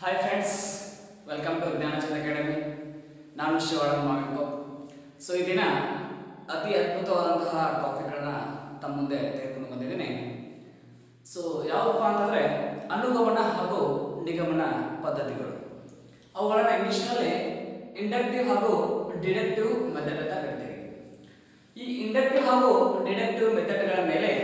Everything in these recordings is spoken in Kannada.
Hi friends welcome to Jnanachanda academy ನಾನು ಶಿವಾಳನ್ ಮಾವಿಕೋ ಸೊ ಈ ದಿನ ಅತಿ ಅದ್ಭುತವಾದಂತಹ ಟಾಪಿಕ್ಗಳನ್ನ ತಮ್ಮ ಮುಂದೆ ತೆಗೆದುಕೊಂಡು ಬಂದಿದ್ದೀನಿ ಸೊ ಯಾವುದಪ್ಪ ಅಂತಂದರೆ ಅನುಗಮನ ಹಾಗೂ ನಿಗಮನ ಪದ್ಧತಿಗಳು ಅವುಗಳನ್ನು ಇಂಗ್ಲೀಷ್ನಲ್ಲಿ ಇಂಡಕ್ಟಿವ್ ಹಾಗೂ ಡಿಡಕ್ಟಿವ್ ಮೆಥಡ್ ಅಂತ ಕರಿತೀವಿ ಈ ಇಂಡಕ್ಟಿವ್ ಹಾಗೂ ಡಿಡಕ್ಟಿವ್ ಮೆಥಡ್ಗಳ ಮೇಲೆ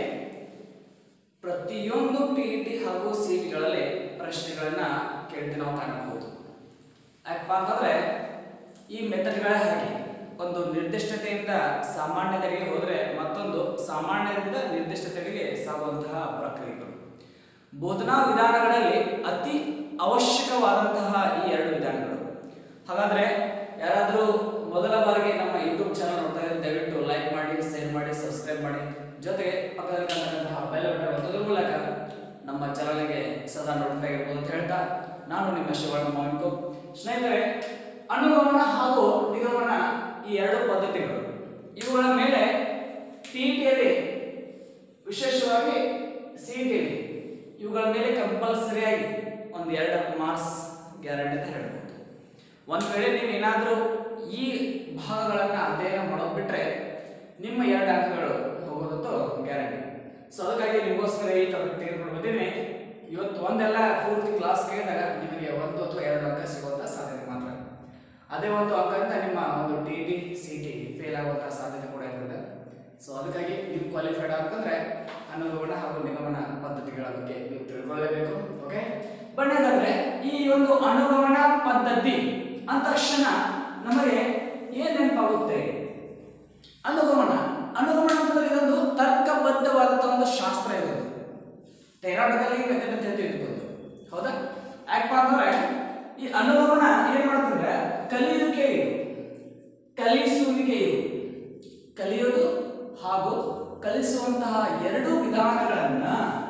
ಪ್ರತಿಯೊಂದು ಟಿ ಟಿ ಹಾಗೂ ಸಿ ಟಿಗಳಲ್ಲಿ ಪ್ರಶ್ನೆಗಳನ್ನ ಕೇಳಿದ್ದು ನಾವು ಕಾಣಬಹುದು ಯಾಕಪ್ಪ ಅಂತಂದ್ರೆ ಈ ಮೆಥಡ್ಗಳೇ ಹಾಗೆ ಒಂದು ನಿರ್ದಿಷ್ಟತೆಯಿಂದ ಸಾಮಾನ್ಯತೆಗೆ ಹೋದರೆ ಮತ್ತೊಂದು ಸಾಮಾನ್ಯದಿಂದ ನಿರ್ದಿಷ್ಟತೆಗೆ ಸಾಗುವಂತಹ ಪ್ರಕ್ರಿಯೆಗಳು ಬೋಧನಾ ವಿಧಾನಗಳಲ್ಲಿ ಅತಿ ಅವಶ್ಯಕವಾದಂತಹ ಈ ಎರಡು ವಿಧಾನಗಳು ಹಾಗಾದ್ರೆ ಯಾರಾದರೂ ಮೊದಲ ಬಾರಿಗೆ ನಮ್ಮ ಯೂಟ್ಯೂಬ್ ಚಾನಲ್ ನೋಡ್ತಾ ಇದ್ರೆ ದಯವಿಟ್ಟು ಲೈಕ್ ಮಾಡಿ ಶೇರ್ ಮಾಡಿ ಸಬ್ಸ್ಕ್ರೈಬ್ ಮಾಡಿ ಜೊತೆಗೆ ಪಕ್ಕದಲ್ಲಿ ಕಾಣತಕ್ಕಂತಹ ಬೆಲ್ ಬಟನ್ ಒತ್ತೋದ್ರ ಮೂಲಕ ನಮ್ಮ ಚಾನಲ್ಗೆ ಸದಾ ನೋಟಿಫೈ ಇರ್ಬೋದು ಅಂತ ಹೇಳ್ತಾ ನಾನು ನಿಮ್ಮ ಶಿವಣ್ಣ ಮಾವಿನ್ಕೋ ಸ್ನೇಹಿತರೆ ಅನುಗಮನ ಹಾಗೂ ನಿಗಮನ ಈ ಎರಡು ಪದ್ಧತಿಗಳು ಇವುಗಳ ಮೇಲೆ ಟಿ ಟಿಯಲ್ಲಿ ವಿಶೇಷವಾಗಿ ಸಿ ಟಿಯಲ್ಲಿ ಇವುಗಳ ಮೇಲೆ ಕಂಪಲ್ಸರಿಯಾಗಿ ಒಂದು ಎರಡು ಮಾರ್ಕ್ಸ್ ಗ್ಯಾರಂಟಿ ಅಂತ ಹೇಳ್ಬೋದು ಒಂದು ವೇಳೆ ನೀವು ಏನಾದರೂ ಈ ಭಾಗಗಳನ್ನು ಅಧ್ಯಯನ ಮಾಡೋದು ಬಿಟ್ಟರೆ ನಿಮ್ಮ ಎರಡು ಅಂಕಗಳು ಹೋಗೋದಂತೂ ಗ್ಯಾರಂಟಿ ಸೊ ಅದಕ್ಕಾಗಿ ನಿಮಗೋಸ್ಕರ ಈ ಟಾಪಿಕ್ ತೆಗೆದುಕೊಂಡು ಬಂದಿದ್ದೀನಿ ಇವತ್ತು ಒಂದೆಲ್ಲ ಪೂರ್ತಿ ಕ್ಲಾಸ್ ಕೇಳಿದಾಗ ನಿಮಗೆ ಒಂದು ಅಥವಾ ಎರಡು ಅಂಕ ಸಿಗುವಂಥ ಸಾಧ್ಯತೆ ಮಾತ್ರ ಅದೇ ಒಂದು ಅಂಕದಿಂದ ನಿಮ್ಮ ಒಂದು T T C T fail ಆಗುವಂಥ ಸಾಧ್ಯತೆ ಕೂಡ ಇರ್ತದೆ ಸೊ ಅದಕ್ಕಾಗಿ ನೀವು ಕ್ವಾಲಿಫೈಡ್ ಆಗಬೇಕಂದ್ರೆ ಅನುಗಮನ ಹಾಗೂ ನಿಗಮನ ಪದ್ಧತಿಗಳ ಬಗ್ಗೆ ನೀವು ತಿಳ್ಕೊಳ್ಳೇಬೇಕು ಓಕೆ ಬನ್ನಿ ಹಾಗಾದ್ರೆ ಈ ಒಂದು ಅನುಗಮನ ಪದ್ಧತಿ ಅಂದ ತಕ್ಷಣ ನಮಗೆ ಏನ್ ನೆನಪಾಗುತ್ತೆ ಅನುಗಮನ ಅನುಗಮನ ಅಂತಂದ್ರೆ ಇದೊಂದು ತರ್ಕಬದ್ಧವಾದಂತಹ ಒಂದು ಶಾಸ್ತ್ರ ಇದು ಥೆರಾಟಿಕಲಿ ಮೆಥಡ್ ಅಂತ ತಿಳ್ಕೊಂಡು ಹೌದಾ ಯಾಕಪ್ಪ ಅಂತಂದ್ರೆ ಈ ಅನುಗಮನ ಏನ್ ಮಾಡ್ತಂದ್ರೆ ಕಲಿಯುವಿಕೆ ಇದು ಕಲಿಸುವಿಕೆ ಇದು ಕಲಿಯೋದು ಹಾಗೂ ಕಲಿಸುವಂತಹ ಎರಡು ವಿಧಾನಗಳನ್ನ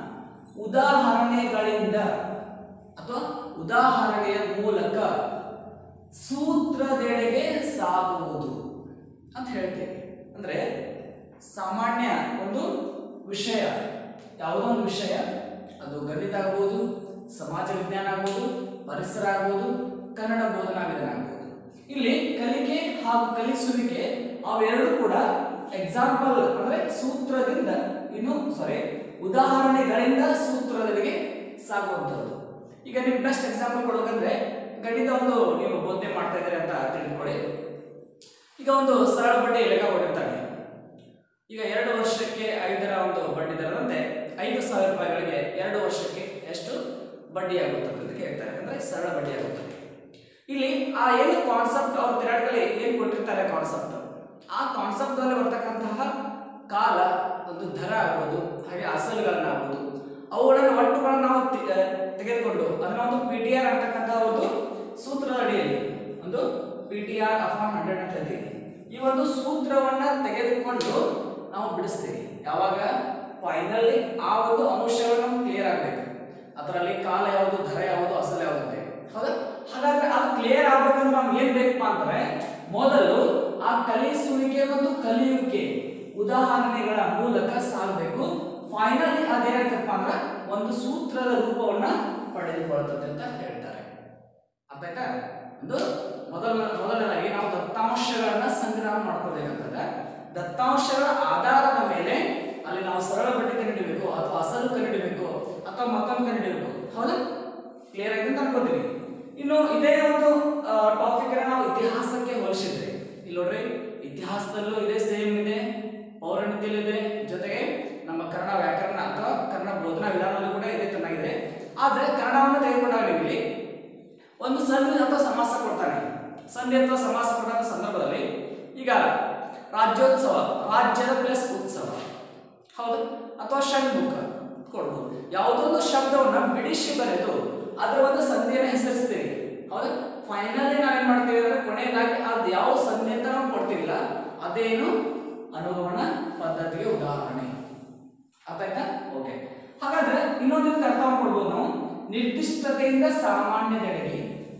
ಉದಾಹರಣೆಗಳಿಂದ ಅಥವಾ ಉದಾಹರಣೆಯ ಮೂಲಕ ಸೂತ್ರದೆಡೆಗೆ ಸಾಗುವುದು ಅಂತ ಹೇಳ್ತೇವೆ ಅಂದ್ರೆ ಸಾಮಾನ್ಯ ಒಂದು ವಿಷಯ ಯಾವುದೋ ಒಂದು ವಿಷಯ ಅದು ಗಣಿತ ಆಗ್ಬೋದು ಸಮಾಜ ವಿಜ್ಞಾನ ಆಗ್ಬೋದು ಪರಿಸರ ಆಗ್ಬೋದು ಕನ್ನಡ ಬೋಧನಾ ವಿಧಾನ ಆಗ್ಬೋದು ಇಲ್ಲಿ ಕಲಿಕೆ ಹಾಗೂ ಕಲಿಸುವಿಕೆ ಅವೆರಡು ಕೂಡ ಎಕ್ಸಾಂಪಲ್ ಅಂದ್ರೆ ಸೂತ್ರದಿಂದ ಇನ್ನು ಸಾರಿ ಉದಾಹರಣೆಗಳಿಂದ ಸೂತ್ರದಲ್ಲಿಗೆ ಸಾಗುವಂಥದ್ದು ಈಗ ನಿಮ್ಗೆ ಬೆಸ್ಟ್ ಎಕ್ಸಾಂಪಲ್ ಕೊಡೋಕಂದ್ರೆ ಗಣಿತ ಒಂದು ನೀವು ಬೋಧನೆ ಮಾಡ್ತಾ ಇದ್ದೀರಿ ಅಂತ ತಿಳ್ಕೊಳ್ಳಿ ಈಗ ಒಂದು ಸರಳ ಬಡ್ಡಿ ಲೆಕ್ಕ ಕೊಟ್ಟಿರ್ತಾನೆ ಈಗ ಎರಡು ವರ್ಷಕ್ಕೆ ಐದರ ಒಂದು ಬಡ್ಡಿ ದರದಂತೆ ಐದು ಸಾವಿರ ರೂಪಾಯಿಗಳಿಗೆ ಎರಡು ವರ್ಷಕ್ಕೆ ಎಷ್ಟು ಬಡ್ಡಿ ಆಗುತ್ತದೆ ಅಂತ ಕೇಳ್ತಾರೆ ಅಂದ್ರೆ ಸರಳ ಬಡ್ಡಿ ಆಗುತ್ತದೆ ಇಲ್ಲಿ ಆ ಏನು ಕಾನ್ಸೆಪ್ಟ್ ಅವ್ರ ತಿರಾಟದಲ್ಲಿ ಏನು ಕೊಟ್ಟಿರ್ತಾರೆ ಕಾನ್ಸೆಪ್ಟ್ ಆ ಕಾನ್ಸೆಪ್ಟ್ ಅಲ್ಲಿ ಬರ್ತಕ್ಕಂತಹ ಕಾಲ ಒಂದು ದರ ಆಗ್ಬೋದು ಹಾಗೆ ಅಸಲುಗಳನ್ನಾಗ್ಬೋದು ಅವುಗಳನ್ನು ಒಟ್ಟುಗಳನ್ನು ನಾವು ತಿ- ತೆಗೆದುಕೊಂಡು ಅದನ್ನ ಒಂದು ಪಿ ಟಿ ಆರ್ ಅಂತಕ್ಕಂತಹ ಒಂದು ಸೂತ್ರದ ಅಡಿಯಲ್ಲಿ ಒಂದು P T R upon hundred ಅಂತ ಹೇಳ್ತೀವಿ ಈ ಒಂದು ಸೂತ್ರವನ್ನ ತೆಗೆದುಕೊಂಡು ನಾವು ಬಿಡಿಸ್ತೀವಿ ಯಾವಾಗ ಫೈನಲಿ ಆ ಒಂದು ಅಂಶಗಳನ್ನು ಕ್ಲಿಯರ್ ಆಗಬೇಕು ಅದರಲ್ಲಿ ಕಾಲ ಯಾವುದು ದರ ಯಾವುದು ಅಸಲು ಯಾವುದು ಅಂತ ಹೇಳಿ. ಹೌದಾ ಹಾಗಾದ್ರೆ ಅದು ಕ್ಲಿಯರ್ ಆಗ್ಬೇಕಂದ್ರೆ ನಮ್ಗೆ ಏನ್ ಬೇಕಪ್ಪ ಅಂದ್ರೆ ಮೊದಲು ಆ ಕಲಿಸುವಿಕೆ ಮತ್ತು ಕಲಿಯುವಿಕೆ ಉದಾಹರಣೆಗಳ ಮೂಲಕ ಸಾಗಬೇಕು ಫೈನಲಿ ಅದೇನಾಗ್ತಪ್ಪ ಅಂದ್ರೆ ಒಂದು ಸೂತ್ರದ ರೂಪವನ್ನ ಪಡೆದುಕೊಳ್ಳುತ್ತದೆ ಅಂತ ಹೇಳ್ತಾರೆ ಅರ್ಥ ಆಯ್ತಾ ಒಂದು ಮೊದಲ ಮೊದಲನೇದಾಗಿ ನಾವು ದತ್ತಾಂಶಗಳನ್ನ ಸಂಗ್ರಹ ಮಾಡ್ಕೋಬೇಕಾಗ್ತದೆ ದತ್ತಾಂಶಗಳ ಆಧಾರದ ಮೇಲೆ ಅಲ್ಲಿ ನಾವು ಸರಳ ಬಡ್ಡಿ ಕಂಡುಹಿಡಬೇಕು ಅಥವಾ ಅಸಲು ಕಂಡುಹಿಡಬೇಕು ಅಥವಾ ಮತ್ತೊಂದು ಕಂಡುಹಿಡಬೇಕು ಹೌದಾ ಕ್ಲಿಯರ್ ಆಗಿದೆ ಅಂತ ಅನ್ಕೋತೀವಿ ಇನ್ನು ಇದೇ ಒಂದು ಟಾಪಿಕ್ ನಾವು ಇತಿಹಾಸಕ್ಕೆ ಹೋಲಿಸಿದ್ರೆ ಇಲ್ಲಿ ನೋಡ್ರಿ ಇತಿಹಾಸದಲ್ಲೂ ಇದೆ ಸೇಮ್ ಇದೆ ಪೌರಾಣಿಕದಲ್ಲೂ ಇದೆ ಜೊತೆಗೆ ನಮ್ಮ ಕನ್ನಡ ವ್ಯಾಕರಣ ಅಥವಾ ಕನ್ನಡ ಬೋಧನಾ ವಿಧಾನದಲ್ಲೂ ಕೂಡ ಇದೆ ಚೆನ್ನಾಗಿದೆ ಆದ್ರೆ ಕನ್ನಡವನ್ನು ತೆಗೆದುಕೊಂಡಾಗ ನೀವು ಇಲ್ಲಿ ಒಂದು ಸಂಧಿ ಅಥವಾ ಸಮಾಸ ಕೊಡ್ತಾನೆ ಸಂಧಿ ಅಥವಾ ಸಮಾಸ ಕೊಟ್ಟ ಸಂದರ್ಭದಲ್ಲಿ ಈಗ ರಾಜ್ಯೋತ್ಸವ ರಾಜ್ಯದ ಪ್ಲಸ್ ಉತ್ಸವ ಹೌದು ಅಥವಾ ಷಣ್ಮುಖ ಕೊಡ್ಬೋದು ಯಾವುದೊಂದು ಶಬ್ದವನ್ನ ಬಿಡಿಸಿ ಬರೆದು ಅದರ ಒಂದು ಸಂಧಿಯನ್ನು ಹೆಸರಿಸ್ತೀವಿ ಹೌದು ಫೈನಲಿ ನಾವೇನ್ ಮಾಡ್ತೀವಿ ಅಂದ್ರೆ ಕೊನೆಯದಾಗಿ ಅದು ಯಾವ ಸಂಧಿ ಅಂತ ನಾವು ಕೊಡ್ತೀವಿಲ್ಲ ಅದೇನು ಅನುಗಮನ ಪದ್ಧತಿಗೆ ಉದಾಹರಣೆ ಅರ್ಥ ಆಯ್ತಾ ಓಕೆ ಹಾಗಾದ್ರೆ ಇನ್ನೊಂದು ಅರ್ಥ ಮಾಡ್ಕೊಳ್ಬೋದು ನಾವು ನಿರ್ದಿಷ್ಟತೆಯಿಂದ ಸಾಮಾನ್ಯದೆಡೆಗೆ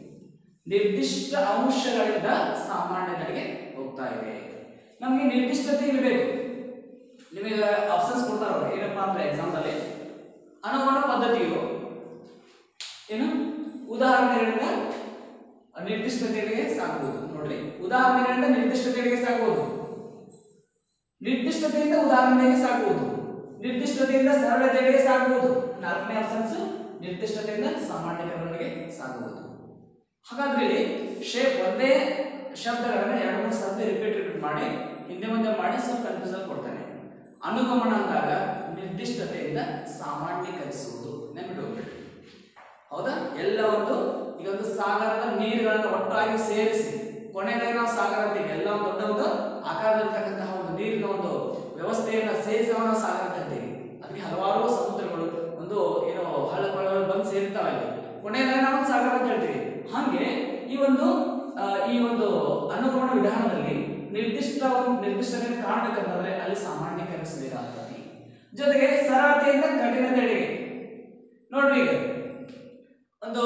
ನಿರ್ದಿಷ್ಟ ಅಂಶಗಳಿಂದ ಸಾಮಾನ್ಯದೆಡೆಗೆ ಹೋಗ್ತಾ ಇದೆ ನಮಗೆ ನಿರ್ದಿಷ್ಟತೆ ಇರಬೇಕು ನಿಮಗೆ ಆಪ್ಷನ್ಸ್ ಕೊಡ್ತಾರಲ್ಲ ಏನಪ್ಪಾ ಅಂದ್ರೆ ಎಕ್ಸಾಮ್ದಲ್ಲಿ ಅನುಗುಣ ಪದ್ಧತಿಗಳು ಏನು ಉದಾಹರಣೆಗಳಿಂದ ನಿರ್ದಿಷ್ಟತೆಗಳಿಗೆ ಸಾಗುವುದು ನೋಡ್ರಿ ಉದಾಹರಣೆಗಳಿಂದ ನಿರ್ದಿಷ್ಟತೆಗಳಿಗೆ ಸಾಗುವುದು ನಿರ್ದಿಷ್ಟತೆಯಿಂದ ಉದಾಹರಣೆಗೆ ಸಾಗುವುದು ನಿರ್ದಿಷ್ಟತೆಯಿಂದ ಸರಳತೆಗೆ ಸಾಗುವುದು ನಾಲ್ಕನೇ ಆಪ್ಷನ್ಸ್ ನಿರ್ದಿಷ್ಟತೆಯಿಂದ ಸಾಮಾನ್ಯಕರಣಗಳಿಗೆ ಸಾಗುವುದು ಹಾಗಾದ್ರೆ ಇಲ್ಲಿ ಶೇಪ್ ಒಂದೇ ಶಬ್ದಗಳನ್ನ ಎರಡು ಮೂರು ಸರ್ತಿ ರಿಪೀಟ್ ರಿಪೀಟ್ ಮಾಡಿ ಹಿಂದೆ ಮುಂದೆ ಮಾಡಿ ಸ್ವಲ್ಪ ಕನ್ಫ್ಯೂಸನ್ ಕೊಡ್ತಾನೆ ಅನುಗಮನ ಅಂದಾಗ ನಿರ್ದಿಷ್ಟತೆಯಿಂದ ಸಾಮಾನ್ಯೀಕರಿಸುವುದು ನೆನಪಿಟ್ಟು ಹೋಗ್ಬೇಡಿ ಹೌದಾ ಎಲ್ಲ ಒಂದು ಈಗ ಒಂದು ಸಾಗರದ ನೀರುಗಳನ್ನು ಒಟ್ಟಾಗಿ ಸೇರಿಸಿ ಕೊನೆಯಲ್ಲಿ ನಾವು ಸಾಗರ ಅಂತೀವಿ ಎಲ್ಲ ಒಂದು ದೊಡ್ಡ ಒಂದು ಆಕಾರದಲ್ಲಿರ್ತಕ್ಕಂತಹ ಒಂದು ನೀರಿನ ಒಂದು ವ್ಯವಸ್ಥೆಯನ್ನ ಸೇರಿಸಿ ನಾವು ಸಾಗರ ಅಂತ ಅಂತೀವಿ ಅದಕ್ಕೆ ಹಲವಾರು ಸಮುದ್ರಗಳು ಒಂದು ಏನು ಹಳ್ಳ ಕೊಳ್ಳಗಳು ಬಂದು ಸೇರ್ತಾವೆ ಅಲ್ಲಿ ಕೊನೆಯಲ್ಲಿ ನಾವು ಒಂದು ಸಾಗರ ಅಂತ ಹೇಳ್ತೀವಿ ಹಾಗೆ ಈ ಒಂದು ಆ, ಈ ಒಂದು ಅನುಗಮನ ವಿಧಾನದಲ್ಲಿ ನಿರ್ದಿಷ್ಟ ಒಂದು ನಿರ್ದಿಷ್ಟತೆ ಕಾಣಬೇಕಂತಂದ್ರೆ ಅಲ್ಲಿ ಸಾಮಾನ್ಯೀಕರಿಸಬೇಕಾಗ್ತದೆ ಜೊತೆಗೆ ಸರಳತೆಯಿಂದ ಕಠಿಣತೆಡೆಗೆ ನೋಡ್ರಿ ಈಗ ಒಂದು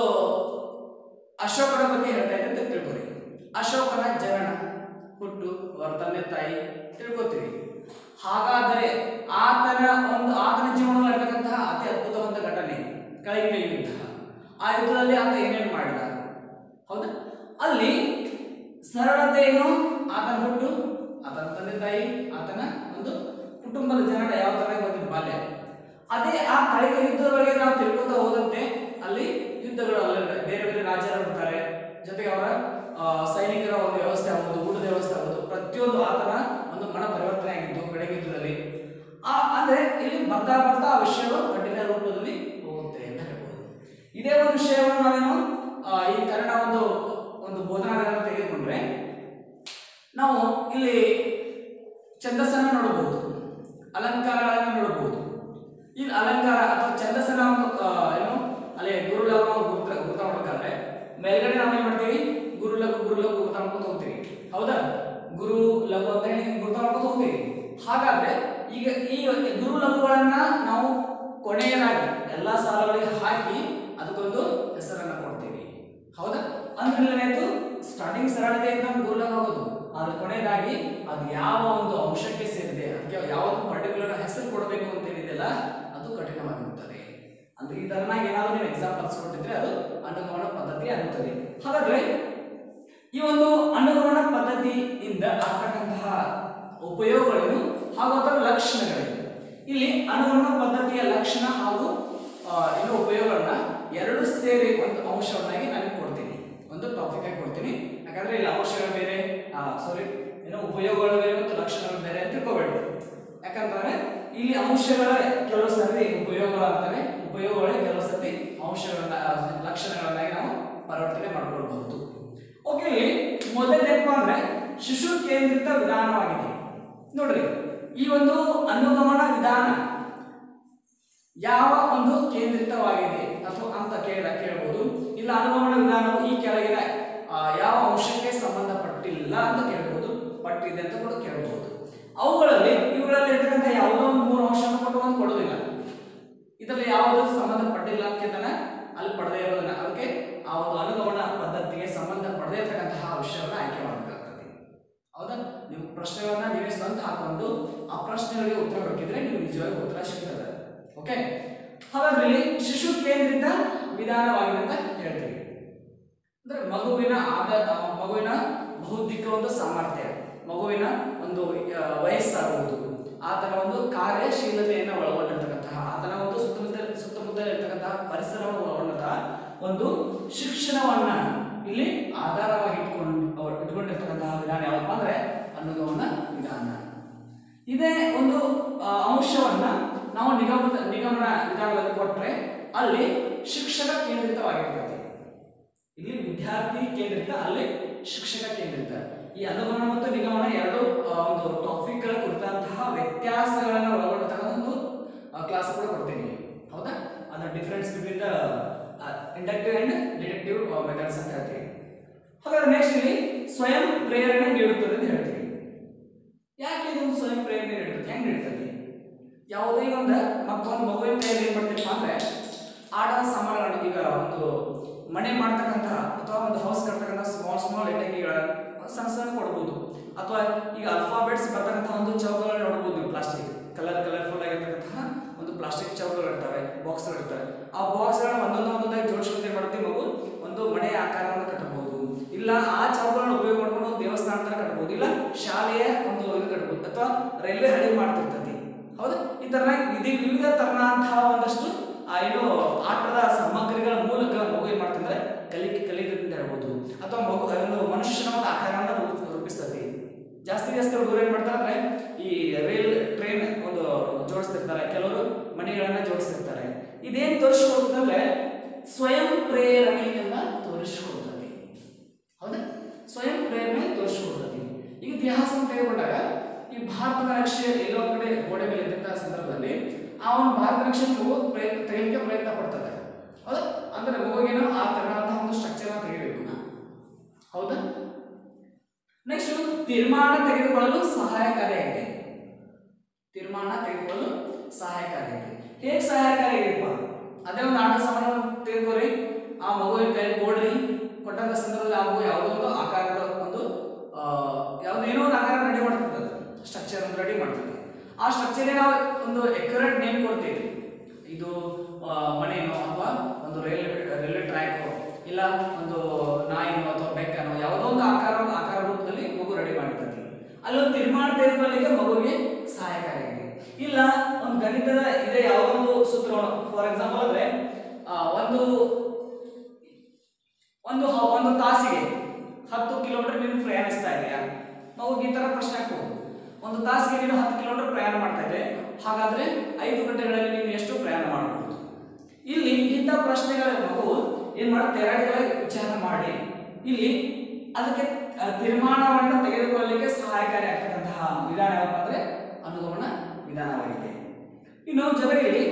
ಅಶೋಕನ ಬಗ್ಗೆ ಹೇಳ್ತಾ ಇದೆ ಅಂತ ತಿಳ್ಕೊರಿ ಅಶೋಕನ ಜನನ ಹುಟ್ಟು ಅವರ ತಂದೆ ತಾಯಿ ತಿಳ್ಕೊತೀವಿ ಹಾಗಾದರೆ ಆತನ ಒಂದು ಆತನ ಜೀವನದಲ್ಲಿ ನಡೆತಕ್ಕಂತಹ ಅತಿ ಅದ್ಭುತವಾದ ಘಟನೆ ಕಳಗಿನ ಯುದ್ಧ ಆ ಯುದ್ಧದಲ್ಲಿ ಆತ ಏನೇನು ಮಾಡಿದ ಹೌದಾ ಅಲ್ಲಿ ಸರಳತೆ ಏನು ಆತನ ಹುಟ್ಟು ಆತನ ತಂದೆ ತಾಯಿ ಆತನ ಒಂದು ಕುಟುಂಬದ ಜನರ ಯಾವ ತರ ಬಂದಿದ್ದು ಬಾಲ್ಯ ಅದೇ ಆ ಕಳಿಗ ಯುದ್ಧದ ಬಗ್ಗೆ ನಾವು ತಿಳ್ಕೊತಾ ಹೋದಂತೆ ಅಲ್ಲಿ ಯುದ್ಧಗಳು ಅಲ್ಲಿ ಬೇರೆ ಬೇರೆ ರಾಜ್ಯರು ಇರ್ತಾರೆ ಜೊತೆಗೆ ಅವರ ಆ, ಸೈನಿಕರ ಒಂದು ವ್ಯವಸ್ಥೆ ಆಗ್ಬೋದು ಊಟದ ವ್ಯವಸ್ಥೆ ಆಗ್ಬೋದು ಪ್ರತಿಯೊಂದು ಆತನ ಒಂದು ಮನ ಪರಿವರ್ತನೆ ಆಗಿತ್ತು ಕಳಿಗ ಯುದ್ಧದಲ್ಲಿ ಆ ಅಂದ್ರೆ ಇಲ್ಲಿ ಬರ್ತಾ ಬರ್ತಾ ಆ ವಿಷಯಗಳು ಕಠಿಣ ರೂಪದಲ್ಲಿ ಹೋಗುತ್ತೆ ಅಂತ ಹೇಳ್ಬೋದು ಇದೇ ಒಂದು ವಿಷಯವನ್ನು ನಾವೇನು ಆ, ಈ ಕನ್ನಡ ಒಂದು ಒಂದು ಬೋಧನಾ ವಿಧಾನ ತೆಗೆದುಕೊಂಡ್ರೆ ನಾವು ಇಲ್ಲಿ ಛಂದಸ್ಸನ್ನು ನೋಡಬಹುದು ಅಲಂಕಾರಗಳನ್ನು ನೋಡಬಹುದು ಈ ಅಲಂಕಾರ ಅಥವಾ ಛಂದಸ್ಸನ್ನ ಒಂದು ಆ, ಏನು ಅಲ್ಲಿ ಗುರುಲಘು ನಾವು ಗುರುತ ಗುರುತ ಮಾಡ್ಬೇಕಾದ್ರೆ ಮೇಲ್ಗಡೆ ನಾವು ಏನ್ ಮಾಡ್ತೀವಿ ಗುರು ಲಘು ಗುರು ಲಘು ಗುರುತ ಮಾಡ್ಕೊಂಡು ಹೋಗ್ತೀವಿ ಹೌದಾ ಗುರು ಲಘು ಅಂತ ಹೇಳಿ ಗುರುತ ಮಾಡ್ಕೊಂಡು ಹೋಗ್ತೀವಿ ಹಾಗಾದ್ರೆ ಈಗ ಈ ಗುರು ಲಘುಗಳನ್ನ ನಾವು ಕೊನೆಯದಾಗಿ ಎಲ್ಲಾ ಸಾಲುಗಳಿಗೆ ಹಾಕಿ ಅದಕ್ಕೊಂದು ಹೆಸರನ್ನ ಕೊಡ್ತೀವಿ ಹೌದಾ ಅಂದ್ರೆ ಏನಾಯ್ತು ಸ್ಟಾರ್ಟಿಂಗ್ ಸರಳತೆಯಿಂದ ಗುರು ಲಘು ಆಗೋದು ಆದ್ರೆ ಕೊನೆಯದಾಗಿ ಅದು ಯಾವ ಒಂದು ಅಂಶಕ್ಕೆ ಸೇರಿದೆ ಅದಕ್ಕೆ ಯಾವ್ದು ಪರ್ಟಿಕ್ಯುಲರ್ ಹೆಸರು ಕೊಡಬೇಕು ಅಂತ ಏನಿದೆಯಲ್ಲ ಅದು ಕಠಿಣವಾಗಿರುತ್ತದೆ ಅಂದ್ರೆ ಈ ತರನಾಗಿ ಏನಾದ್ರು ನೀವು ಎಕ್ಸಾಂಪಲ್ಸ್ ಕೊಟ್ಟಿದ್ರೆ ಅದು ಅನುಗಮನ ಪದ್ಧತಿ ಆಗುತ್ತದೆ ಹಾಗಾದ್ರೆ ಈ ಒಂದು ಅನುಗಮನ ಪದ್ಧತಿಯಿಂದ ಆಗ್ತಕ್ಕಂತಹ ಉಪಯೋಗಗಳೇನು ಹಾಗೂ ಅದರ ಲಕ್ಷಣಗಳೇನು ಇಲ್ಲಿ ಅನುಗಮನ ಪದ್ಧತಿಯ ಲಕ್ಷಣ ಹಾಗೂ ಆ, ಏನು ಉಪಯೋಗಗಳನ್ನ ಎರಡು ಸೇರಿ ಒಂದು ಅಂಶವನ್ನಾಗಿ ನಾನು ಕೊಡ್ತೀನಿ ಒಂದು ಟಾಪಿಕ್ ಆಗಿ ಕೊಡ್ತೀನಿ ಯಾಕಂದ್ರೆ ಇಲ್ಲಿ ಅಂಶಗಳು ಬೇರೆ ಸಾರಿ ಏನು ಉಪಯೋಗಗಳು ಬೇರೆ ಮತ್ತು ಲಕ್ಷಣಗಳು ಬೇರೆ ಅಂತ ತಿಳ್ಕೊಬೇಡಿ ಯಾಕಂತಂದ್ರೆ ಇಲ್ಲಿ ಅಂಶಗಳ ಕೆಲವು ಸರ್ತಿ ಉಪಯೋಗಗಳು ಆಗ್ತವೆ ಉಪಯೋಗಗಳೇ ಕೆಲವು ಸರ್ತಿ ಅಂಶಗಳನ್ನ ಆ, ಲಕ್ಷಣಗಳನ್ನಾಗಿ ನಾವು ಪರಿವರ್ತನೆ ಮಾಡ್ಕೊಳ್ಬಹುದು ಓಕೆ ಇಲ್ಲಿ ಮೊದಲನೇಪ್ಪ ಅಂದ್ರೆ ಶಿಶು ಕೇಂದ್ರಿತ ವಿಧಾನವಾಗಿದೆ ನೋಡ್ರಿ ಈ ಒಂದು ಅನುಗಮನ ವಿಧಾನ ಯಾವ ಒಂದು ಕೇಂದ್ರಿತವಾಗಿದೆ ಅಥವಾ ಅಂತ ಕೇಳ ಕೇಳಬಹುದು ಇಲ್ಲ ಅನುಗಮನ ವಿಧಾನವು ಈ ಕೆಳಗಿನ ಆ, ಯಾವ ಅಂಶಕ್ಕೆ ಸಂಬಂಧಪಟ್ಟಿಲ್ಲ ಅಂತ ಕೇಳಬಹುದು ಪಟ್ಟಿದೆ ಅಂತ ಕೂಡ ಕೇಳಬಹುದು ಅವುಗಳಲ್ಲಿ ಇವುಗಳಲ್ಲಿ ಇರ್ತಕ್ಕಂಥ ಯಾವುದೋ ಒಂದು ಮೂರು ಅಂಶವನ್ನು ಕೊಟ್ಟು ಒಂದು ಕೊಡೋದಿಲ್ಲ ಇದರಲ್ಲಿ ಯಾವುದು ಸಂಬಂಧಪಟ್ಟಿಲ್ಲ ಅಂತ ಅಲ್ಲಿ ಪಡೆದೇ ಇರೋದನ್ನ ಅದಕ್ಕೆ ಆ ಒಂದು ಅನುಗಮನ ಪದ್ಧತಿಗೆ ಸಂಬಂಧ ಪಡೆದೇ ಇರ್ತಕ್ಕಂತಹ ವಿಷಯವನ್ನು ಆಯ್ಕೆ ಮಾಡಬೇಕಾಗ್ತದೆ ಹೌದಾ ನೀವು ಪ್ರಶ್ನೆಗಳನ್ನ ನೀವೇ ಸ್ವಂತ ಹಾಕೊಂಡು ಆ ಪ್ರಶ್ನೆಗಳಿಗೆ ಉತ್ತರ ಹುಡುಕಿದ್ರೆ ನೀವು ನಿಜವಾಗಿ ಉತ್ತರ ಸಿಗ್ತದೆ ಓಕೆ ಹಾಗಾದ್ರೆ ಇಲ್ಲಿ ಶಿಶು ಕೇಂದ್ರಿತ ವಿಧಾನವಾಗಿದೆ ಅಂತ ಹೇಳ್ತೀವಿ ಅಂದ್ರೆ ಮಗುವಿನ ಆದ ಆ ಮಗುವಿನ ಬೌದ್ಧಿಕ ಒಂದು ಸಾಮರ್ಥ್ಯ ಮಗುವಿನ ಒಂದು ಆ, ವಯಸ್ಸಾಗುವುದು ಆತನ ಒಂದು ಕಾರ್ಯಶೀಲತೆಯನ್ನು ಒಳಗೊಂಡಿರ್ತಕ್ಕಂತಹ ಆತನ ಒಂದು ಸುತ್ತಮುತ್ತ ಸುತ್ತಮುತ್ತ ಇರ್ತಕ್ಕಂತಹ ಪರಿಸರವನ್ನು ಒಳಗೊಂಡಂತಹ ಒಂದು ಶಿಕ್ಷಣವನ್ನ ಇಲ್ಲಿ ಆಧಾರವಾಗಿ ಇಟ್ಕೊಂಡು ಅವ್ರು ಇಟ್ಕೊಂಡಿರ್ತಕ್ಕಂತಹ ವಿಧಾನ ಯಾವಪ್ಪ ಅಂದ್ರೆ ಅನುಗಮನ ವಿಧಾನ ಇದೇ ಒಂದು ಆ, ಅಂಶವನ್ನ ನಾವು ನಿಗಮದ ನಿಗಮನ ವಿಧಾನದಲ್ಲಿ ಕೊಟ್ರೆ ಅಲ್ಲಿ ಶಿಕ್ಷಕ ಕೇಂದ್ರಿತವಾಗಿರ್ತದೆ ಇಲ್ಲಿ ವಿದ್ಯಾರ್ಥಿ ಕೇಂದ್ರಿತ ಅಲ್ಲಿ ಶಿಕ್ಷಕ ಕೇಂದ್ರಿತ ಈ ಅನುಗಮನ ಮತ್ತು ನಿಗಮನ ಎರಡು ಆ, ಒಂದು ಟಾಪಿಕ್ಗಳ ಕುರಿತಂತಹ ವ್ಯತ್ಯಾಸಗಳನ್ನು ಒಳಗೊಂಡಂತಹ ಒಂದು ಕ್ಲಾಸ್ ಕೂಡ ಕೊಡ್ತೀನಿ ಹೌದಾ ಅದರ difference between the inductive and deductive methods ಅಂತ ಹೇಳ್ತೀವಿ ಹಾಗಾದ್ರೆ ನೆಕ್ಸ್ಟ್ ಇಲ್ಲಿ ಸ್ವಯಂ ಪ್ರೇರಣೆ ನೀಡುತ್ತದೆ ಅಂತ ಹೇಳ್ತೀವಿ ಯಾಕೆ ಇದೊಂದು ಸ್ವಯಂ ಪ್ರೇರಣೆ ನೀಡುತ್ತೆ ಹೆಂಗ್ ನೀಡ್ತದೆ ಯಾವುದೇ ಒಂದು ಮತ್ತೊಂದು ಮಗುವಿನ ಕೈಯಲ್ಲಿ ಏನ್ ಮಾಡ್ತೀವಿ ಅಂದ್ರೆ ಆಟದ ಸಾಮಾನುಗಳನ್ನು ಈಗ ಒಂದು ಮನೆ ಮಾಡ್ತಕ್ಕಂತಹ ಅಥವಾ ಒಂದು ಹೌಸ್ ಕಟ್ತಕ್ಕಂಥ ಸ್ಮಾಲ್ ಸ್ಮಾಲ್ ಇಟಂಗಿಗಳ ಸಣ್ಣ ಸಣ್ಣ ಕೊಡ್ಬೋದು ಅಥವಾ ಈಗ ಅಲ್ಫಾಬೆಟ್ಸ್ ಬರ್ತಕ್ಕಂಥ ಒಂದು ಚೌಕಗಳನ್ನ ನೋಡ್ಬೋದು ನೀವು ಪ್ಲಾಸ್ಟಿಕ್ ಕಲರ್ ಕಲರ್ಫುಲ್ ಆಗಿರ್ತಕ್ಕಂತಹ ಒಂದು ಪ್ಲಾಸ್ಟಿಕ್ ಚೌಕಗಳು ಇರ್ತವೆ ಬಾಕ್ಸ್ಗಳು ಇರ್ತವೆ ಆ ಬಾಕ್ಸ್ಗಳನ್ನ ಒಂದೊಂದು ಒಂದೊಂದಾಗಿ ಜೋಡಿಸ್ಕೊಂಡು ಏನ್ ಮಾಡ್ತೀವಿ ಮಗು ಒಂದು ಆಕಾರವನ್ನು ಕಟ್ಟಬಹುದು ಇಲ್ಲ ಆ ಚೌಕಗಳನ್ನು ಉಪಯೋಗ ಮಾಡ್ಕೊಂಡು ಒಂದು ದೇವಸ್ಥಾನ ತರ ಕಟ್ಟಬಹುದು ಇಲ್ಲ ಶಾಲೆಯ ಒಂದು ಇದು ಕಟ್ಟಬಹುದು ಅಥವಾ ರೈಲ್ವೆ ಹಳಿ ಮಾಡ್ತಿರ್ತದೆ ಹೌದಾ ಈ ತರ ವಿಧಿ ವಿವಿಧ ತರನಾದಂತಹ ಒಂದಷ್ಟು ಆ ಏನು ಆಟದ ಸಾಮಗ್ರಿಗಳ ಮೂಲಕ ಮಗು ಏನ್ ಮಾಡ್ತಂದ್ರೆ ಕಲಿಕೆ ಕಲಿಯುತ್ತೆ ಅಂತ ಹೇಳ್ಬೋದು ಅಥವಾ ಮಗು ಒಂದು ಮನುಷ್ಯನ ಒಂದು ಆಕಾರವನ್ನು ರೂಪ- ರೂಪಿಸ್ತದೆ ಜಾಸ್ತಿ ಜಾಸ್ತಿ ಹುಡುಗರು ಏನ್ ಮಾಡ್ತಾರೆ ಅಂದ್ರೆ ಈ ರೈಲ್ ಟ್ರೈನ್ ಒಂದು ಜೋಡಿಸ್ತಿರ್ತಾರೆ ಕೆಲವರು ಮನೆಗಳನ್ನ ಜೋಡಿಸ್ತಿರ್ತಾರೆ ಇದೇನ್ ತೋರಿಸ್ಕೊಡ್ತಂದ್ರೆ ಸ್ವಯಂ ಪ್ರೇರಣೆಯನ್ನ ತೋರಿಸ್ಕೊಡ್ತದೆ ಹೌದಾ ಸ್ವಯಂ ಪ್ರೇರಣೆ ತೋರಿಸ್ಕೊಡ್ತದೆ ಈಗ ಇತಿಹಾಸವನ್ನು ತೆಗೆದುಕೊಂಡಾಗ ಈ ಭಾರತದ ನಕ್ಷೆ ಎಲ್ಲೋ ಒಂದ್ ಕಡೆ ಗೋಡೆ ಮೇಲೆ ಇದ್ದಂತಹ ಸಂದರ್ಭದಲ್ಲಿ ಆ ಒಂದು ಭಾರತ ನಕ್ಷೆ ಮಗು ಪ್ರಯತ್ನ ತೆಗೆಯಲಿಕ್ಕೆ ಪ್ರಯತ್ನ ಪಡ್ತದೆ ಹೌದಾ ಅಂದ್ರೆ ಮಗುವಿಗೇನೋ ಆ ತರನಾದಂತಹ ಒಂದು ಸ್ಟ್ರಕ್ಚರ್ ತೆಗಿಬೇಕು ಹೌದಾ ನೆಕ್ಸ್ಟ್ ತೀರ್ಮಾನ ತೆಗೆದುಕೊಳ್ಳಲು ಸಹಾಯಕಾರಿಯಾಗಿದೆ ತೀರ್ಮಾನ ತೆಗೆದುಕೊಳ್ಳಲು ಸಹಾಯಕಾರಿಯಾಗಿದೆ ಹೇಗೆ ಸಹಾಯಕಾರಿಯಾಗಿದೆಪ್ಪ ಅದೇ ಒಂದು ಆಟ ಸಾಮಾನು ತೆಗೆದುಕೊರಿ ಆ ಮಗುವಿನ ಕೈ ಕೊಡ್ರಿ ಕೊಟ್ಟಂತ ಸಂದರ್ಭದಲ್ಲಿ ಆ ಮಗು ಯಾವುದೋ ಒಂದು ಆಕಾರದ ಒಂದು ಆ, ಯಾವುದೋ ಏನೋ ಒಂದು ಆಕಾರ ರೆಡಿ ಮಾಡ್ತಿರ್ತದೆ ಸ್ಟ್ರಕ್ಚರ್ ಒಂದು ರೆಡಿ ಮಾಡ್ತದೆ ಆ ಸ್ಟ್ರಕ್ಚರ್ಗೆ ನಾವು ಒಂದು ಎಕ್ಯುರೇಟ್ ನೇಮ್ ಕೊಡ್ತೀವಿ ಇದು ಆ, ಮನೆನೋ ಅಥವಾ ಒಂದು ರೈಲ್ವೆ ರೈಲ್ವೆ ಟ್ರ್ಯಾಕ್ ಇಲ್ಲ ಒಂದು ನಾಯಿನೋ ಅಥವಾ ಬೆಕ್ಕನೋ ಯಾವುದೋ ಒಂದು ಆಕಾರ ಆಕಾರ ರೂಪದಲ್ಲಿ ಮಗು ರೆಡಿ ಮಾಡಿರ್ತದೆ ಅಲ್ಲೊಂದು ತೀರ್ಮಾನ ತೆಗೆದುಕೊಳ್ಳಿಕ್ಕೆ ಮಗುವಿಗೆ ಸಹಾಯಕಾರಿಯಾಗಿದೆ ಇಲ್ಲ ಒಂದು ಗಣಿತದ ಇದೆ ಯಾವುದೋ ಒಂದು ಸೂತ್ರವನ್ನು ಫಾರ್ ಎಕ್ಸಾಂಪಲ್ ಅಂದ್ರೆ ಆ, ಒಂದು ಒಂದು ಹ- ಒಂದು ತಾಸಿಗೆ ಹತ್ತು ಕಿಲೋಮೀಟರ್ ನೀನು ಪ್ರಯಾಣಿಸ್ತಾ ಇದೆಯಾ ಮಗುಗೆ ಈ ತರ ಪ್ರಶ್ನೆ ಹಾಕ್ಬೋದು ಒಂದು ತಾಸಿಗೆ ನೀನು ಹತ್ತು ಕಿಲೋಮೀಟರ್ ಪ್ರಯಾಣ ಮಾಡ್ತಾ ಇದ್ದೆ ಹಾಗಾದ್ರೆ ಐದು ಗಂಟೆಗಳಲ್ಲಿ ನೀನು ಎಷ್ಟು ಪ್ರಯಾಣ ಮಾಡಬಹುದು ಇಲ್ಲಿ ಇಂಥ ಪ್ರಶ್ನೆಗಳ ಮಗು ಏನ್ ಮಾಡುತ್ತೆ ಎರಡುಗಳ ವಿಚಾರ ಮಾಡಿ ಇಲ್ಲಿ ಅದಕ್ಕೆ ಆ, ತೀರ್ಮಾನವನ್ನು ತೆಗೆದುಕೊಳ್ಳಲಿಕ್ಕೆ ಸಹಾಯಕಾರಿ ಆಗ್ತಕ್ಕಂತಹ ವಿಧಾನ ಯಾವಪ್ಪ ಅಂದ್ರೆ ಅನುಗಮನ ವಿಧಾನವಾಗಿದೆ ಇನ್ನು ಜೊತೆಗೆ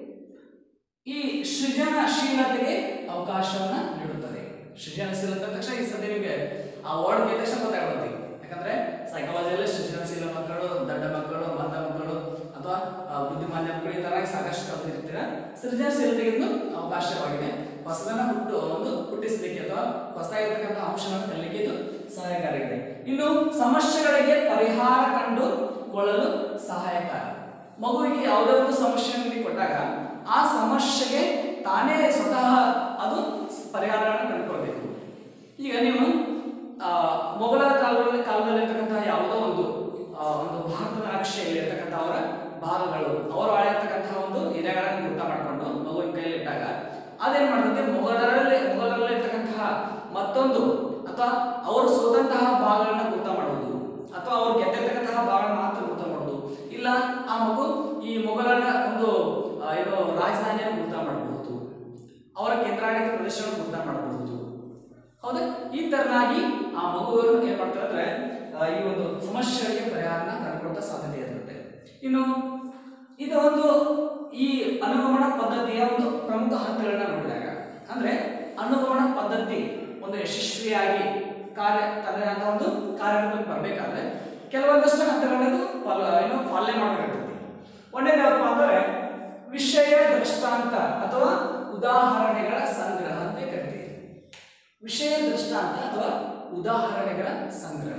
ಈ ಸೃಜನಶೀಲತೆಗೆ ಅವಕಾಶವನ್ನ ನೀಡುತ್ತದೆ ಸೃಜನಶೀಲತೆ ಅಂದ ತಕ್ಷಣ ಈ ಸದ್ಯ ನಿಮಗೆ ಆ ವರ್ಡ್ ಕೇಳಿದ ತಕ್ಷಣ ಗೊತ್ತಾಗುತ್ತೆ ಯಾಕಂದ್ರೆ ಸೈಕಾಲಜಿಯಲ್ಲಿ ಸೃಜನಶೀಲ ಮಕ್ಕಳು ದಡ್ಡ ಮಕ್ಕಳು ಮಂದ ಮಕ್ಕಳು ಅಥವಾ ಆ, ಬುದ್ಧಿಮಾನ್ಯ ಮಕ್ಕಳು ಈ ತರ ಸಾಕಷ್ಟು ಕಲ್ತಿರ್ತೀರ ಸೃಜನಶೀಲತೆಗೆ ಒಂದು ಅವಕಾಶವಾಗಿದೆ ಹೊಸದನ್ನ ಹುಟ್ಟು ಒಂದು ಹುಟ್ಟಿಸಲಿಕ್ಕೆ ಅಥವಾ ಹೊಸದಾಗಿರ್ತಕ್ಕಂಥ ಅಂಶವನ್ನು ಕಲಿಯಲಿಕ್ಕೆ ಇದು ಸಹಾಯಕಾರಿಯಾಗಿದೆ ಇನ್ನು ಸಮಸ್ಯೆಗಳಿಗೆ ಪರಿಹಾರ ಕಂಡುಕೊಳ್ಳಲು ಸಹಾಯಕಾರಿ ಮಗುವಿಗೆ ಯಾವುದೇ ಒಂದು ಸಮಸ್ಯೆಯನ್ನು ಕೊಟ್ಟಾಗ ಆ ಸಮಸ್ಯೆಗೆ ತಾನೇ ಸ್ವತಃ ಅದು ಪರಿಹಾರವನ್ನು ಕಂಡುಕೊಳ್ಬೇಕು ಈಗ ನೀವು ಆ, ಮೊಘಲರ ಕಾಲದಲ್ಲಿ ಕಾಲದಲ್ಲಿರ್ತಕ್ಕಂತಹ ಯಾವುದೋ ಒಂದು ಆ, ಒಂದು ಭಾರತದ ನಕ್ಷೆಯಲ್ಲಿ ಇರ್ತಕ್ಕಂಥ ಅವರ ಭಾಗಗಳು ಅವರು ಆಳಿರ್ತಕ್ಕಂತಹ ಒಂದು ಎಲೆಗಳನ್ನು ಗುರ್ತ ಮಾಡಿಕೊಂಡು ಮಗುವಿನ ಕೈಯಲ್ಲಿ ಇಟ್ಟಾಗ ಅದೇನ್ ಮಾಡ್ತದೆ ಮೊಘಲರಲ್ಲಿ ಮೊಘಲರಲ್ಲಿ ಇರ್ತಕ್ಕಂತಹ ಮತ್ತೊಂದು ಅಥವಾ ಅವರು ಸೋತಂತಹ ಭಾಗಗಳನ್ನ ಗುರ್ತ ಮಾಡುವುದು ಅಥವಾ ಅವರು ಗೆದ್ದಿರ್ತಕ್ಕಂತಹ ಭಾಗಗಳನ್ನ ಮಾತ್ರ ಗುರ್ತ ಮಾಡುವುದು ಇಲ್ಲ ಆ ಮಗು ಈ ಮೊಘಲರ ಒಂದು ಆ, ಏನು ರಾಜಧಾನಿಯನ್ನು ಗುರ್ತ ಮಾಡಬಹುದು ಅವರ ಕೇಂದ್ರಾಡಳಿತ ಪ್ರದೇಶವನ್ನು ಗುರ್ತ ಮಾಡಬಹುದು ಹೌದಾ ಈ ತರನಾಗಿ ಆ ಮಗುವನ್ನು ಏನ್ ಮಾಡ್ತಾರೆ ಅಂದ್ರೆ ಆ, ಈ ಒಂದು ಸಮಸ್ಯೆಗಳಿಗೆ ಪರಿಹಾರನ ಕಂಡುಕೊಳ್ತಾ ಸಾಧ್ಯತೆ ಇರುತ್ತೆ ಇನ್ನು ಇದು ಒಂದು ಈ ಅನುಗಮನ ಪದ್ಧತಿಯ ಒಂದು ಪ್ರಮುಖ ಹಂತಗಳನ್ನ ನೋಡಿದಾಗ ಅಂದ್ರೆ ಅನುಗಮನ ಪದ್ಧತಿ ಒಂದು ಯಶಸ್ವಿಯಾಗಿ ಕಾರ್ಯ ತನ್ನ ಒಂದು ಕಾರ್ಯರೂಪಕ್ಕೆ ಬರಬೇಕಾದ್ರೆ ಕೆಲವೊಂದಷ್ಟು ಹಂತಗಳನ್ನ ಇದು ಪಾಲ- ಏನು ಪಾಲನೆ ಮಾಡಬೇಕಾಗ್ತದೆ ಒಂದೇನು ಯಾವಪ್ಪ ಅಂದ್ರೆ ವಿಷಯ ದೃಷ್ಟಾಂತ ಅಥವಾ ಉದಾಹರಣೆಗಳ ಸಂಗ್ರಹ ಅಂತ ಕರಿತೀವಿ ವಿಷಯ ದೃಷ್ಟಾಂತ ಅಥವಾ ಉದಾಹರಣೆಗಳ ಸಂಗ್ರಹ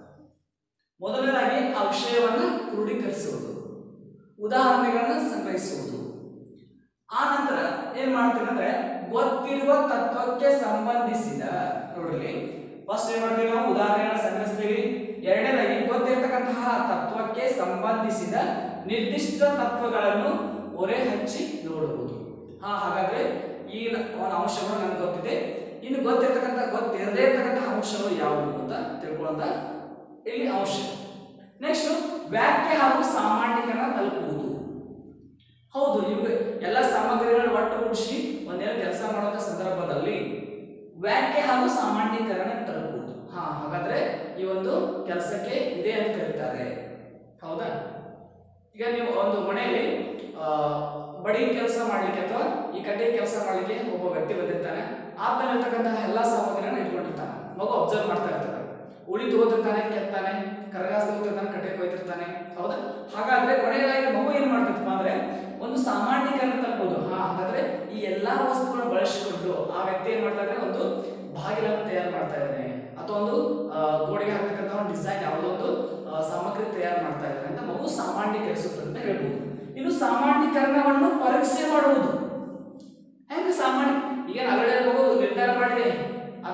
ಮೊದಲನೇದಾಗಿ ಆ ವಿಷಯವನ್ನು ಕ್ರೋಢೀಕರಿಸುವುದು ಉದಾಹರಣೆಗಳನ್ನು ಸಂಗ್ರಹಿಸುವುದು ಆ ನಂತರ ಏನ್ ಮಾಡ್ತೀವಿ ಅಂದ್ರೆ ಗೊತ್ತಿರುವ ತತ್ವಕ್ಕೆ ಸಂಬಂಧಿಸಿದ ನೋಡ್ರಿ ಫಸ್ಟ್ ಏನ್ ಮಾಡ್ತೀವಿ ನಾವು ಉದಾಹರಣೆಗಳನ್ನ ಸಂಗ್ರಹಿಸ್ತೀವಿ ಎರಡನೇದಾಗಿ ಗೊತ್ತಿರತಕ್ಕಂತಹ ತತ್ವಕ್ಕೆ ಸಂಬಂಧಿಸಿದ ನಿರ್ದಿಷ್ಟ ತತ್ವಗಳನ್ನು ಒರೆ ಹಚ್ಚಿ ನೋಡುವುದು ಹಾ ಹಾಗಾದ್ರೆ ಈ ನ- ಒಂದು ಅಂಶಗಳು ನನಗೆ ಗೊತ್ತಿದೆ ಇನ್ನು ಗೊತ್ತಿರ್ತಕ್ಕಂಥ ಗೊತ್ತಿರದೇ ಇರ್ತಕ್ಕಂತಹ ಅಂಶಗಳು ಯಾವುವು ಅಂತ ತಿಳ್ಕೊಳ್ಳೋಂತ ಇಲ್ಲಿ ಅಂಶ ನೆಕ್ಸ್ಟ್ ವ್ಯಾಖ್ಯೆ ಹಾಗೂ ಸಾಮಾನ್ಯೀಕರಣ ತಲುಪುವುದು ಹೌದು ಇವು ಎಲ್ಲ ಸಾಮಗ್ರಿಗಳನ್ನು ಒಟ್ಟುಗೂಡಿಸಿ ಒಂದೇನೋ ಕೆಲಸ ಮಾಡುವಂತ ಸಂದರ್ಭದಲ್ಲಿ ವ್ಯಾಖ್ಯೆ ಹಾಗೂ ಸಾಮಾನ್ಯೀಕರಣ ತಲುಪುವುದು ಹಾ ಹಾಗಾದ್ರೆ ಈ ಒಂದು ಕೆಲಸಕ್ಕೆ ಇದೆ ಅಂತ ಕರೀತಾರೆ ಹೌದಾ ಈಗ ನೀವು ಒಂದು ಮನೆಯಲ್ಲಿ ಆ, ಬಡಿ ಕೆಲಸ ಮಾಡ್ಲಿಕ್ಕೆ ಅಥವಾ ಈ ಕಡ್ಡಿ ಕೆಲಸ ಮಾಡ್ಲಿಕ್ಕೆ ಒಬ್ಬ ವ್ಯಕ್ತಿ ಬಂದಿರ್ತಾನೆ ಆದ್ಮೇಲೆ ಇರ್ತಕ್ಕಂತಹ ಎಲ್ಲಾ ಸಾಮಗ್ರಿಗಳನ್ನ ಇಟ್ಕೊಂಡಿರ್ತಾನೆ ಮಗು ಅಬ್ಸರ್ವ್ ಮಾಡ್ತಾ ಇರ್ತಾನೆ ಉಳಿ ತಗೋತಿರ್ತಾನೆ ಕೆತ್ತಾನೆ ಕರಗಾಸ್ ತಗೋತಿರ್ತಾನೆ ಕಟ್ಟೆ ಕೊಯ್ತಿರ್ತಾನೆ ಹೌದಾ ಹಾಗಾದ್ರೆ ಕೊನೆಯದಾಗಿ ಮಗು ಏನ್ ಮಾಡ್ತಿತ್ತಪ್ಪ ಅಂದ್ರೆ ಒಂದು ಸಾಮಾನ್ಯೀಕರಣ ತಲುಪಬಹುದು ಹಾ ಹಾಗಾದ್ರೆ ಈ ಎಲ್ಲಾ ವಸ್ತುಗಳನ್ನು ಬಳಸಿಕೊಂಡು ಆ ವ್ಯಕ್ತಿ ಏನ್ ಮಾಡ್ತಾ ಇದ್ದಾನೆ ಒಂದು ಬಾಗಿಲನ್ನು ತಯಾರು ಮಾಡ್ತಾ ಇದ್ದಾನೆ ಅಥವಾ ಒಂದು ಆ, ಗೋಡೆಗೆ ಹಾಕ್ತಕ್ಕಂಥ ಒಂದು ಡಿಸೈನ್ ಯಾವುದೋ ಒಂದು ಆ, ಸಾಮಗ್ರಿ ತಯಾರು ಮಾಡ್ತಾ ಇದ್ದಾನೆ ಅಂತ ಮಗು ಸಾಮಾನ್ಯೀಕರಿಸುತ್ತದೆ ಅಂತ ಹೇಳ್ಬೋದು ಇನ್ನು ಸಾಮಾನ್ಯೀಕರಣವನ್ನು ಪರೀಕ್ಷೆ ಮಾಡುವುದು ಹೆಂಗೆ ಸಾಮಾನ್ಯ ಈಗ ನಗಡೆ ಮಗು ನಿರ್ಧಾರ ಮಾಡಿದೆ ಆ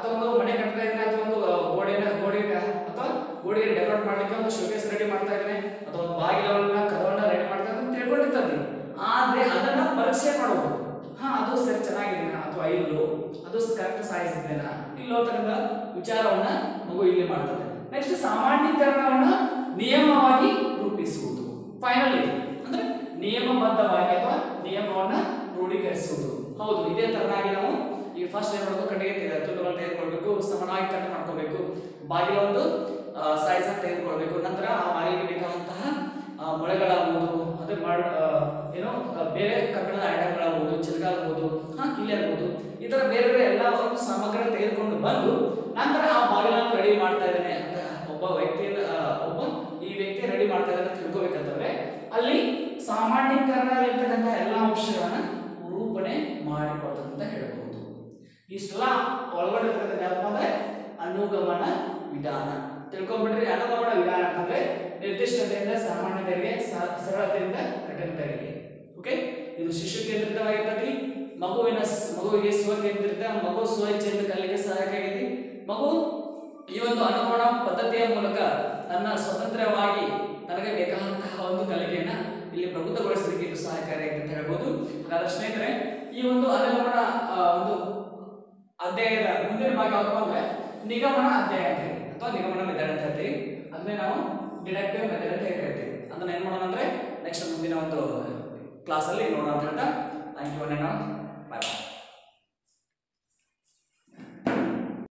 ಅಥವಾ ಒಂದು ಮನೆ ಕಟ್ತಾ ಇದ್ದಾನೆ ಅಥವಾ ಒಂದು ಗೋಡೆನ ಗೋಡೆಗೆ ಅಥವಾ ಗೋಡೆಗೆ ಡೆಕೋರೇಟ್ ಮಾಡ್ಲಿಕ್ಕೆ ಒಂದು ಶೋಕೇಸ್ ರೆಡಿ ಮಾಡ್ತಾ ಇದ್ದಾನೆ ಅಥವಾ ಒಂದು ಬಾಗಿಲವನ್ನ ಕದವನ್ನ ರೆಡಿ ಮಾಡ್ತಾ ಇದ್ದಾನೆ ಅಂತ ತಿಳ್ಕೊಂಡಿರ್ತಾನೆ ಆದ್ರೆ ಅದನ್ನ ಪರೀಕ್ಷೆ ಮಾಡೋದು ಹಾ ಅದು ಸರಿ ಚೆನ್ನಾಗಿದೆನಾ ಅಥವಾ ಇಲ್ಲೋ ಅದು ಕರೆಕ್ಟ್ ಸೈಜ್ ಇದೆನಾ ಇಲ್ಲೋ ತರದ ವಿಚಾರವನ್ನ ಮಗು ಇಲ್ಲಿ ಮಾಡ್ತದೆ ನೆಕ್ಸ್ಟ್ ಸಾಮಾನ್ಯೀಕರಣವನ್ನ ನಿಯಮವಾಗಿ ರೂಪಿಸುವುದು ಫೈನಲ್ ಇದು ಅಂದ್ರೆ ನಿಯಮಬದ್ಧವಾಗಿ ಅಥವಾ ನಿಯಮವನ್ನ ರೂಢೀಕರಿಸುವುದು ಹೌದು ಇದೇ ತರನಾಗಿ ನಾವು ಈ ಫಸ್ಟ್ ಏನ್ ಮಾಡಬೇಕು ಕಡೆಗೆ ತೆಗೆ- ತುಂಡುಗಳನ್ನ ತೆಗೆದುಕೊಳ್ಬೇಕು ಸಮನಾಗಿ ಕಟ್ ಮಾಡ್ಕೋಬೇಕು ಬಾಗಿಲ ಒಂದು ಸೈಜ್ ಅನ್ನು ತೆಗೆದುಕೊಳ್ಬೇಕು ನಂತರ ಆ ಬಾಗಿಲಿಗೆ ಬೇಕಾದಂತಹ ಆ, ಮೊಳೆಗಳಾಗ್ಬೋದು ಅದೇ ಮಾಡ್ ಆ, ಏನೋ ಆ, ಬೇರೆ ಕಬ್ಬಿಣದ ಐಟಮ್ಗಳಾಗ್ಬೋದು ಚಿಲ್ಗಾಗ್ಬೋದು ಹಾ ಕಿಲ್ಲಿ ಆಗ್ಬೋದು ಈ ತರ ಬೇರೆ ಬೇರೆ ಎಲ್ಲ ಒಂದು ಸಾಮಗ್ರಿ ತೆಗೆದುಕೊಂಡು ಬಂದು ನಂತರ ಆ ಬಾಗಿಲನ್ನು ರೆಡಿ ಮಾಡ್ತಾ ಇದ್ದಾನೆ ಅಂತ ಒಬ್ಬ ವ್ಯಕ್ತಿಯಿಂದ ಆ, ಒಬ್ಬ ಈ ವ್ಯಕ್ತಿ ರೆಡಿ ಮಾಡ್ತಾ ಇದ್ದಾನೆ ಅಂತ ತಿಳ್ಕೊಬೇಕಂತಂದ್ರೆ ಅಲ್ಲಿ ಸಾಮಾನ್ಯೀಕರಣದಲ್ಲಿರ್ತಕ್ಕಂಥ ಎಲ್ಲ ಅಂಶಗಳನ್ನ ರೂಪಣೆ ಮಾಡಿಕೊಡ್ತದೆ ಅಂತ ಹೇಳ್ಬೋದು ಇಷ್ಟೆಲ್ಲ ಒಳಗಡೆ ಇರ್ತಕ್ಕಂಥ ಯಾವಪ್ಪ ಅಂದ್ರೆ ಅನುಗಮನ ವಿಧಾನ ತಿಳ್ಕೊಂಡ್ಬಿಟ್ರಿ ಅನುಗಮನ ವಿಧಾನ ಅಂತಂದ್ರೆ ನಿರ್ದಿಷ್ಟತೆಯಿಂದ ಸಾಮಾನ್ಯತೆಗೆ ಸ- ಸರಳತೆಯಿಂದ ಕಠಿಣತೆಗೆ ಓಕೆ ಇದು ಶಿಶು ಕೇಂದ್ರಿತವಾಗಿರ್ತದೆ ಮಗುವಿನ ಸ್- ಮಗುವಿಗೆ ಸ್ವ ಕೇಂದ್ರಿತ ಮಗು ಸ್ವ ಇಚ್ಛೆಯಿಂದ ಕಲಿಕೆ ಸಹಾಯಕ ಆಗೈತಿ ಮಗು ಈ ಒಂದು ಅನುಗುಣ ಪದ್ಧತಿಯ ಮೂಲಕ ತನ್ನ ಸ್ವತಂತ್ರವಾಗಿ ತನಗೆ ಬೇಕಾದಂತಹ ಒಂದು ಕಲಿಕೆಯನ್ನ ಇಲ್ಲಿ ಪ್ರಬುದ್ಧಗೊಳಿಸಲಿಕ್ಕೆ ಇದು ಸಹಾಯಕಾರಿಯಾಗಿದೆ ಅಂತ ಹೇಳ್ಬೋದು ಹಾಗಾದ್ರೆ ಸ್ನೇಹಿತರೆ ಈ ಒಂದು ಅನುಗಮನ ಆ, ಒಂದು ಅಧ್ಯಾಯದ ಮುಂದಿನ ಭಾಗ ಯಾವಪ್ಪ ಅಂದ್ರೆ ನಿಗಮನ ಅಧ್ಯಾಯ ಅಂತ ಹೇಳಿ ಅಥವಾ ನಿಗಮನ ಮೆಥಡ್ ಅಂತ ಹೇಳ್ತೀವಿ ಅದನ್ನೇ ನಾವು ಡಿಡಕ್ಟಿವ್ ಮೆಥಡ್ ಅಂತ ಹೇಳ್ತೀವಿ ಅದನ್ನ ಏನ್ ಮಾಡೋಣ ಅಂದ್ರೆ ನೆಕ್ಸ್ಟ್ ಮುಂದಿನ ಒಂದು ಕ್ಲಾಸಲ್ಲಿ ನೋಡೋಣ ಅಂತ ಹೇಳ್ತಾ ಥ್ಯಾಂಕ್ ಯು ಬಾಯ್ ಬಾಯ್